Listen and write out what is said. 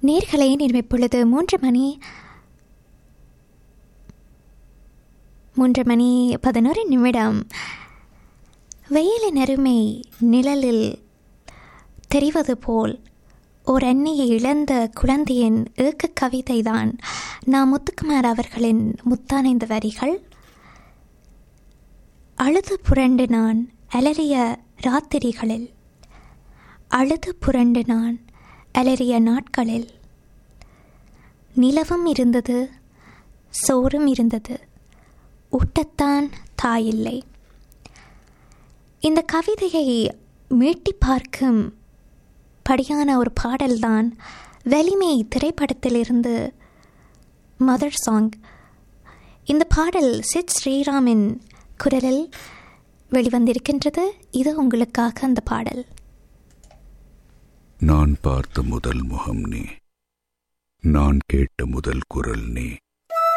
நேர்களை நிர்மிப்பொழுது மூன்று மணி மூன்று மணி பதினோரு நிமிடம் வெயிலின் அருமை நிழலில் தெரிவது போல் ஓர் அன்னையை இழந்த குழந்தையின் ஏக்க கவிதைதான் நான் முத்துக்குமார் அவர்களின் முத்தான இந்த வரிகள் அழுது புரண்டு நான் அலறிய ராத்திரிகளில் அழுது புரண்டு நான் அலறிய நாட்களில் நிலவும் இருந்தது சோறும் இருந்தது ஊட்டத்தான் தாயில்லை இந்த கவிதையை மீட்டி பார்க்கும் படியான ஒரு பாடல்தான் வலிமை திரைப்படத்திலிருந்து மதர் சாங் இந்த பாடல் சித் ஸ்ரீராமின் குரலில் வெளிவந்திருக்கின்றது இது உங்களுக்காக அந்த பாடல் நான் பார்த்த முதல் முகம் நீ நான் கேட்ட முதல் குரல் நீ